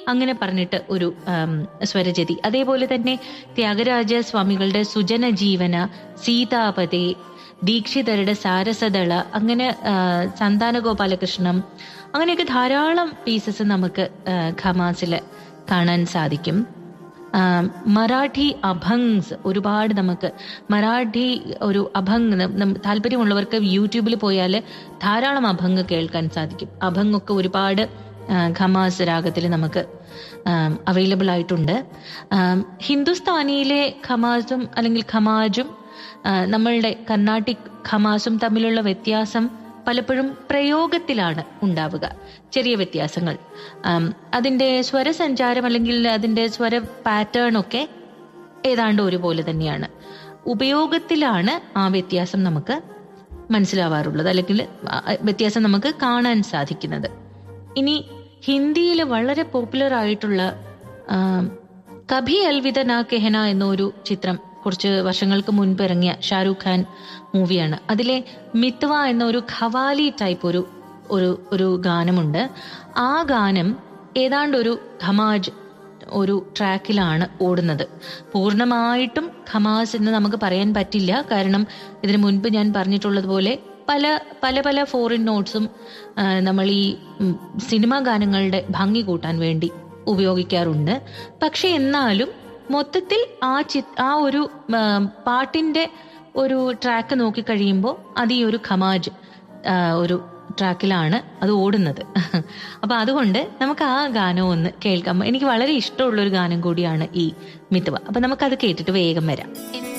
അങ്ങനെ പറഞ്ഞിട്ട് ഒരു ആം, സ്വരജതി അതേപോലെ തന്നെ ത്യാഗരാജ സ്വാമികളുടെ സുജന ജീവന സീതാപതി ദീക്ഷിതരുടെ സാരസദള അങ്ങനെ ആ, സന്താന ഗോപാലകൃഷ്ണം അങ്ങനെയൊക്കെ ധാരാളം പീസസ് നമുക്ക് ആ, ഖമാസില് കാണാൻ സാധിക്കും ആം, മറാഠി അഭങ്സ് ഒരുപാട് നമുക്ക് മറാഠി ഒരു അഭങ് നം- നം- താല്പര്യമുള്ളവർക്ക് യൂട്യൂബിൽ പോയാൽ ധാരാളം അഭങ് കേൾക്കാൻ സാധിക്കും അഭങ് ഒക്കെ ഒരുപാട് ആ, ഖമാസ് രാഗത്തിൽ നമുക്ക് അവൈലബിൾ ആയിട്ടുണ്ട് ആം, ഹിന്ദുസ്ഥാനിയിലെ ഖമാസും അല്ലെങ്കിൽ ഖമാജും ആ, നമ്മളുടെ കർണാട്ടിക് ഖമാസും തമ്മിലുള്ള വ്യത്യാസം പലപ്പോഴും പ്രയോഗത്തിലാണ് ഉണ്ടാവുക ചെറിയ വ്യത്യാസങ്ങൾ ആം, അതിന്റെ സ്വരസഞ്ചാരം അല്ലെങ്കിൽ അതിന്റെ സ്വര പാറ്റേൺ ഒക്കെ ഏതാണ്ട് ഒരുപോലെ തന്നെയാണ് ഉപയോഗത്തിലാണ് ആ വ്യത്യാസം നമുക്ക് മനസ്സിലാവാറുള്ളത് അല്ലെങ്കിൽ ആ വ്യത്യാസം നമുക്ക് കാണാൻ സാധിക്കുന്നത് ഇനി ഹിന്ദിയിൽ വളരെ പോപ്പുലർ ആയിട്ടുള്ള ആം, കഭി അൽവിദ നാ കെഹന എന്നൊരു ചിത്രം കുറച്ച് വർഷങ്ങൾക്ക് മുൻപ് ഇറങ്ങിയ ഷാരൂഖ് ഖാൻ മൂവിയാണ് അതിലെ മിത്വ എന്ന ഒരു ഖവാലി ടൈപ്പ് ഒരു ഒരു ഒരു ഗാനമുണ്ട് ആ ഗാനം ഏതാണ്ട് ഒരു ഖമാജ് ഒരു ട്രാക്കിലാണ് ഓടുന്നത് പൂർണ്ണമായിട്ടും ഖമാസ് എന്ന് നമുക്ക് പറയാൻ പറ്റില്ല കാരണം ഇതിനു മുൻപ് ഞാൻ പറഞ്ഞിട്ടുള്ളതുപോലെ പല പല പല ഫോറിൻ നോട്ട്സും ആ, നമ്മൾ ഈ ഉം, സിനിമാ ഗാനങ്ങളുടെ ഭംഗി കൂട്ടാൻ വേണ്ടി ഉപയോഗിക്കാറുണ്ട് പക്ഷെ എന്നാലും മൊത്തത്തിൽ ആ ചി ആ ഒരു ആ, പാട്ടിന്റെ ഒരു ട്രാക്ക് നോക്കിക്കഴിയുമ്പോൾ അത് ഈ ഒരു ഖമാജ് ആ, ഒരു ട്രാക്കിലാണ് അത് ഓടുന്നത് അപ്പൊ അതുകൊണ്ട് നമുക്ക് ആ ഗാനം ഒന്ന് കേൾക്കാം എനിക്ക് വളരെ ഇഷ്ടമുള്ള ഒരു ഗാനം കൂടിയാണ് ഈ മിത്വ അപ്പൊ നമുക്കത് കേട്ടിട്ട് വേഗം വരാം